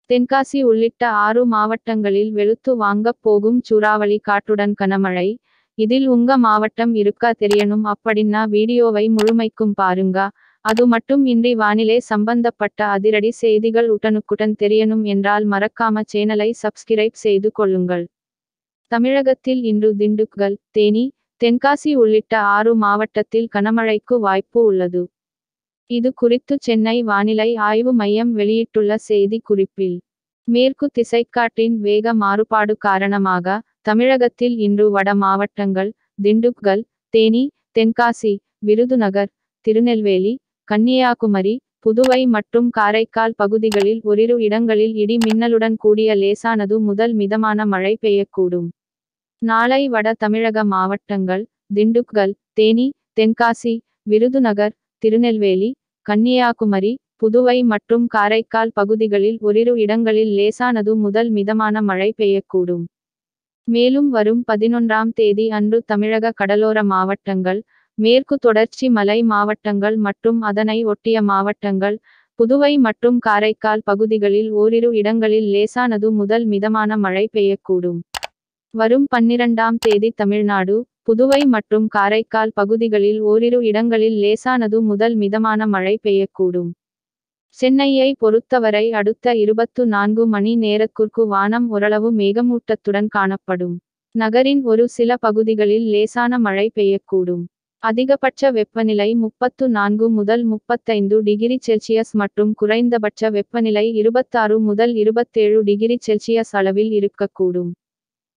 தென்காசி உள்ளிட்ட ஆறு மாவட்டங்களில் வெளுத்து வாங்கப் போகும் சூறாவளி காற்றுடன் கனமழை இதில் உங்க மாவட்டம் இருக்கா தெரியணும் அப்படின்னா வீடியோவை முழுமைக்கும் பாருங்க அது மட்டும் இன்றி வானிலை சம்பந்தப்பட்ட அதிரடி செய்திகள் உடனுக்குடன் தெரியணும் என்றால் மறக்காம சேனலை சப்ஸ்கிரைப் செய்து கொள்ளுங்கள் தமிழகத்தில் இன்று திண்டுக்கல் தேனி தென்காசி உள்ளிட்ட ஆறு மாவட்டத்தில் கனமழைக்கு வாய்ப்பு உள்ளது இது குறித்து சென்னை வானிலை ஆய்வு மையம் வெளியிட்டுள்ள செய்தி குறிப்பில் மேற்கு திசைக்காற்றின் வேக மாறுபாடு காரணமாக தமிழகத்தில் இன்று வட மாவட்டங்கள் திண்டுக்கல் தேனி தென்காசி விருதுநகர் திருநெல்வேலி கன்னியாகுமரி புதுவை மற்றும் காரைக்கால் பகுதிகளில் ஓரிரு இடங்களில் இடி மின்னலுடன் கூடிய லேசானது முதல் மிதமான மழை பெய்யக்கூடும் நாளை வட தமிழக மாவட்டங்கள் திண்டுக்கல் தேனி தென்காசி விருதுநகர் திருநெல்வேலி கன்னியாகுமரி புதுவை மற்றும் காரைக்கால் பகுதிகளில் ஓரிரு இடங்களில் லேசானது முதல் மிதமான மழை பெய்யக்கூடும் மேலும் வரும் பதினொன்றாம் தேதி அன்று தமிழக கடலோர மாவட்டங்கள் மேற்கு தொடர்ச்சி மலை மாவட்டங்கள் மற்றும் அதனை ஒட்டிய மாவட்டங்கள் புதுவை மற்றும் காரைக்கால் பகுதிகளில் ஓரிரு இடங்களில் லேசானது முதல் மிதமான மழை பெய்யக்கூடும் வரும் பன்னிரண்டாம் தேதி தமிழ்நாடு புதுவை மற்றும் காரைக்கால் பகுதிகளில் ஓரிரு இடங்களில் லேசானது முதல் மிதமான மழை பெய்யக்கூடும் சென்னையை பொறுத்தவரை அடுத்த இருபத்து நான்கு மணி நேரத்திற்கு வானம் ஓரளவு மேகமூட்டத்துடன் காணப்படும் நகரின் ஒரு சில பகுதிகளில் லேசான மழை பெய்யக்கூடும் அதிகபட்ச வெப்பநிலை முப்பத்து நான்கு முதல் முப்பத்தைந்து டிகிரி செல்சியஸ் மற்றும் குறைந்தபட்ச வெப்பநிலை இருபத்தாறு முதல் இருபத்தேழு டிகிரி செல்சியஸ் அளவில் இருக்கக்கூடும்